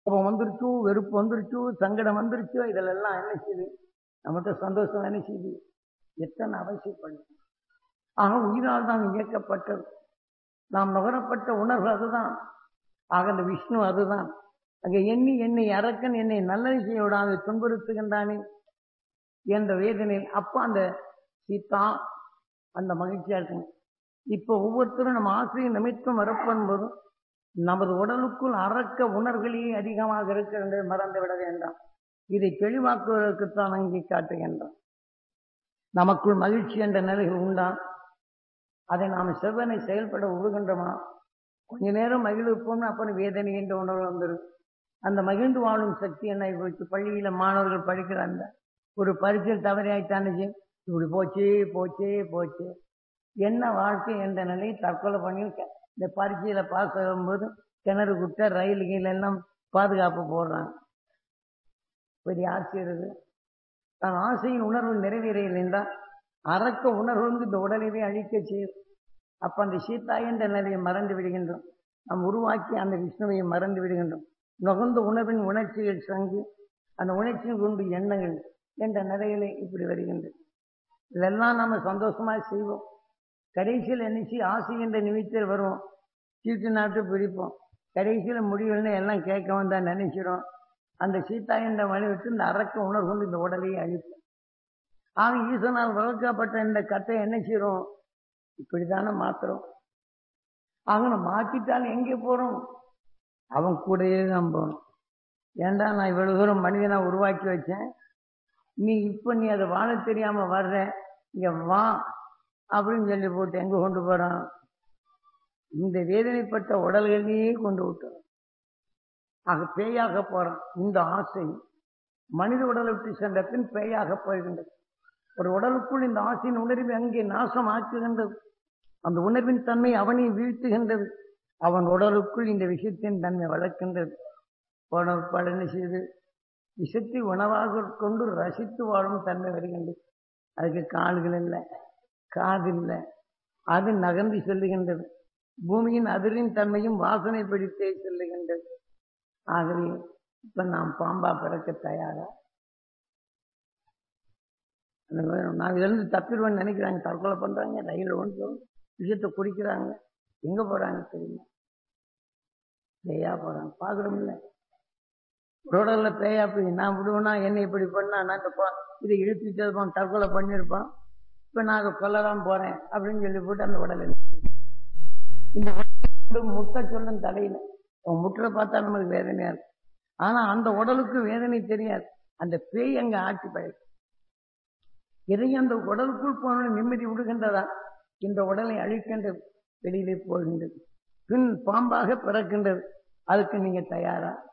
கோபம் வந்துருச்சு வெறுப்பு வந்துருச்சு சங்கடம் வந்துருச்சு இதுல எல்லாம் என்ன செய்யுது நம்மகிட்ட சந்தோஷம் என்ன செய்யுது எத்தனை அவசியப்படும் ஆக உயிரால் தான் இயக்கப்பட்டது நாம் நுகரப்பட்ட உணர்வு அதுதான் ஆக அந்த விஷ்ணு அதுதான் அங்க எண்ணி என்னை அரக்கன் என்னை நல்லது செய்ய விடாது துன்புறுத்துகின்றானே என்ற வேதனையில் அப்ப அந்த சீதா அந்த மகிழ்ச்சியா இருக்குங்க இப்ப ஒவ்வொருத்தரும் நம்ம ஆசிரியர் நிமித்தம் வரப்படும் நமது உடலுக்குள் அறக்க உணர்வுகளே அதிகமாக இருக்கிறது மறந்து விட வேண்டாம் இதை தெளிவாக்குவதற்குத்தான் அங்கே காட்டுகின்றான் நமக்குள் மகிழ்ச்சி என்ற நிலைகள் உண்டா அதை நாம் செவ்வனை செயல்பட விடுகின்றோமா கொஞ்ச நேரம் மகிழ்விப்போம்னு அப்புறம் வேதனை என்ற உணர்வு வந்துடும் அந்த மகிழ்ந்து வாழும் சக்தி என்ன போச்சு பள்ளியில மாணவர்கள் படிக்கிறாங்க ஒரு பரிசில் தவறியாயிட்டான்னு இப்படி போச்சே போச்சே போச்சே என்ன வாழ்க்கை என்ற நிலையை தற்கொலை பண்ணி இந்த பரீட்சையில பாஸ் ஆகும்போது கிணறு குட்டை ரயில் கீழ எல்லாம் பாதுகாப்பு போடுறாங்க பெரிய ஆசிரியர் தான் ஆசையின் உணர்வு நிறைவேறையில் என்றால் அறக்க உணர்வு வந்து இந்த உடலையே அழிக்க செய்யும் அப்ப அந்த சீதா என்ற நிலையை மறந்து விடுகின்றோம் நாம் உருவாக்கி அந்த விஷ்ணுவை மறந்து விடுகின்றோம் நுகர்ந்த உணர்வின் உணர்ச்சிகள் சங்கு அந்த உணர்ச்சியின் கொண்டு எண்ணங்கள் என்ற நிலையிலே இப்படி வருகின்றது இதெல்லாம் நம்ம சந்தோஷமா செய்வோம் கடைசியில் என்னச்சு ஆசை என்ற நிமித்தில் வருவோம் சீட்டு நாட்டு பிடிப்போம் கடைசியில் முடிவுன்னு எல்லாம் கேட்க வந்தா நினைச்சிடும் அந்த சீதா என்ற மணி விட்டு இந்த அறக்க உணர்வு கொண்டு இந்த உடலையே அழிப்போம் ஆக ஈசனால் வளர்க்கப்பட்ட இந்த கட்டை என்ன செய்யறோம் இப்படித்தானே மாத்துறோம் ஆக நம்ம மாத்திட்டாலும் எங்கே போறோம் அவன் கூடயே தான் போகணும் ஏண்டா நான் இவ்வளவு தூரம் மனிதனா உருவாக்கி வச்சேன் நீ இப்ப நீ அதை வாழ தெரியாம வர்ற இங்க வா அப்படின்னு சொல்லி போட்டு எங்க கொண்டு போறான் இந்த வேதனைப்பட்ட உடல்களையே கொண்டு விட்டோம் ஆக பேயாக போறான் இந்த ஆசை மனித உடலை விட்டு சென்ற பின் பேயாக போகின்றது ஒரு உடலுக்குள் இந்த ஆசையின் உணர்வை அங்கே நாசம் ஆக்குகின்றது அந்த உணர்வின் தன்மை அவனை வீழ்த்துகின்றது அவன் உடலுக்குள் இந்த விஷயத்தின் தன்மை வளர்க்கின்றது உணவு என்ன செய்து விஷத்தை உணவாக கொண்டு ரசித்து வாழும் தன்மை வருகின்றது அதுக்கு கால்கள் இல்லை காது இல்லை அது நகர்ந்து செல்லுகின்றது பூமியின் அதிரின் தன்மையும் வாசனை பிடித்தே செல்லுகின்றது ஆகவே இப்ப நாம் பாம்பா பிறக்க தயாரா நான் இதிலிருந்து தப்பிடுவேன்னு நினைக்கிறாங்க தற்கொலை பண்றாங்க ரயில் ஒன்று விஷயத்தை குடிக்கிறாங்க எங்க போறாங்க தெரியுமா பேயா போறாங்க பாக்குறோம்ல ரோடல்ல பேயா போய் நான் விடுவேனா என்ன இப்படி பண்ணா நான் இந்த இதை இழுத்துட்டு தற்கொலை பண்ணிருப்பான் இப்ப நான் கொல்லலாம் போறேன் அப்படின்னு சொல்லி போட்டு அந்த உடலை இந்த முட்டை சொல்லும் தலையில முட்டை பார்த்தா நமக்கு வேதனையா இருக்கு ஆனா அந்த உடலுக்கு வேதனை தெரியாது அந்த பேய் அங்க ஆட்சி பழக்கம் எதையும் அந்த உடலுக்குள் போன நிம்மதி விடுகின்றதா இந்த உடலை அழிக்கின்றது வெளியிலே போகின்றது பின் பாம்பாக பிறக்கின்றது அதுக்கு நீங்க தயாரா